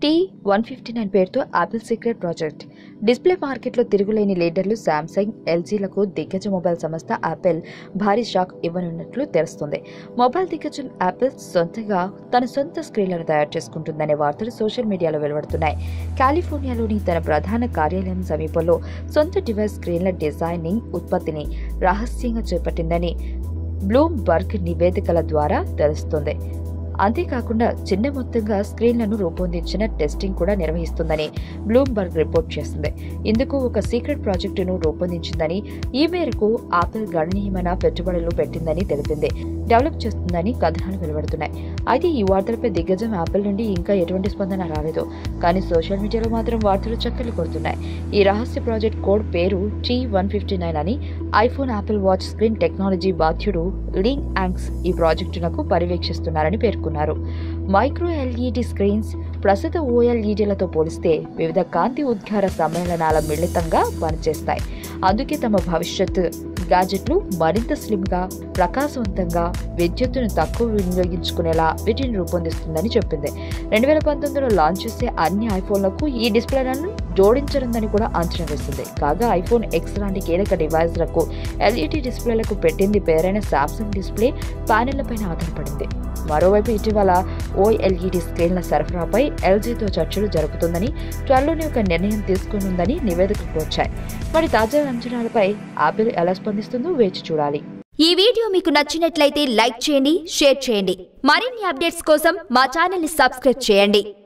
tea one fifty nine పేరుతో Apple secret project display మార్కెట్లో తిరుగులేని లీడర్లు శాంసంగ్ ఎల్జీలకు దిగ్గజ మొబైల్ సంస్థ యాపిల్ భారీ షాక్ ఇవ్వనున్నట్లు తెలుస్తుంది మొబైల్ దిగ్గజం యాపిల్ సొంతంగా తన సొంత స్క్రీన్లను తయారు చేసుకుంటుందనే వార్తలు సోషల్ మీడియాలో వెలువడుతున్నాయి కాలిఫోర్నియాలోని తన ప్రధాన కార్యాలయం సమీపంలో సొంత డివైస్ స్క్రీన్ల డిజైనింగ్ ఉత్పత్తిని రహస్యంగా చేపట్టిందని బ్లూంబర్గ్ నివేదికల ద్వారా తెలుస్తుంది అంతేకాకుండా చిన్న మొత్తంగా స్క్రీన్లను రూపొందించిన టెస్టింగ్ కూడా నిర్వహిస్తుందని బ్లూంబర్గ్ రిపోర్ట్ చేస్తుంది ఇందుకు ఒక సీక్రెట్ ప్రాజెక్టును రూపొందించిందని ఈ మేరకు ఆపిల్ గణనీయమైన పెట్టుబడులు పెట్టిందని తెలిపింది డెవలప్ చేస్తుందని కథనాలు వెలువడుతున్నాయి అయితే ఈ వార్తలపై దిగ్గజం యాపిల్ నుండి ఇంకా ఎటువంటి స్పందన రాలేదు కానీ సోషల్ మీడియాలో మాత్రం వార్తలు చక్కర్లు కొడుతున్నాయి ఈ రహస్య ప్రాజెక్ట్ కోడ్ పేరు టీ వన్ ఫిఫ్టీ నైన్ అని iPhone Apple watch screen technology బాధ్యుడు లింగ్ యాంగ్స్ ఈ ప్రాజెక్టునకు పర్యవేక్షిస్తున్నారని పేర్కొన్నారు మైక్రో ఎల్ఈడి స్క్రీన్స్ ప్రస్తుత ఓఎల్ఈడీలతో పోలిస్తే వివిధ కాంతి ఉద్గార సమ్మేళనాల మిళితంగా పనిచేస్తాయి అందుకే తమ భవిష్యత్ గ్యాజెట్లు మరింత స్లిమ్గా ప్రకాశవంతంగా విద్యుత్తును తక్కువ వినియోగించుకునేలా వీటిని రూపొందిస్తుందని చెప్పింది రెండు వేల పంతొమ్మిదిలో లాంచ్ చేసే అన్ని ఐఫోన్లకు ఈ డిస్ప్లేలను జోడించనుందని కూడా అంచనా వేస్తుంది కాగా ఐఫోన్ ఎక్స్ లాంటి కీలక డివైస్లకు ఎల్ఈడి డిస్ప్లేలకు పెట్టింది పేరైన శాంసంగ్ డిస్ప్లే ప్యానెళ్లపైన ఆధారపడింది మరోవైపు ఇటీవల ఓఎల్ఈడి స్క్రీన్ల సరఫరాపై ఎల్జీతో చర్చలు జరుపుతుందని త్వరలోనే ఒక నిర్ణయం తీసుకోనుందని నివేదికలు వచ్చాయి మరి తాజా అంచనాలపై ఆపిల్ ఎలా స్పందిస్తుందో వేచి చూడాలి ఈ వీడియో మీకు నచ్చినట్లయితే లైక్ చేయండి షేర్ చేయండి మరిన్ని అప్డేట్స్ కోసం మా ఛానల్ని సబ్స్క్రైబ్ చేయండి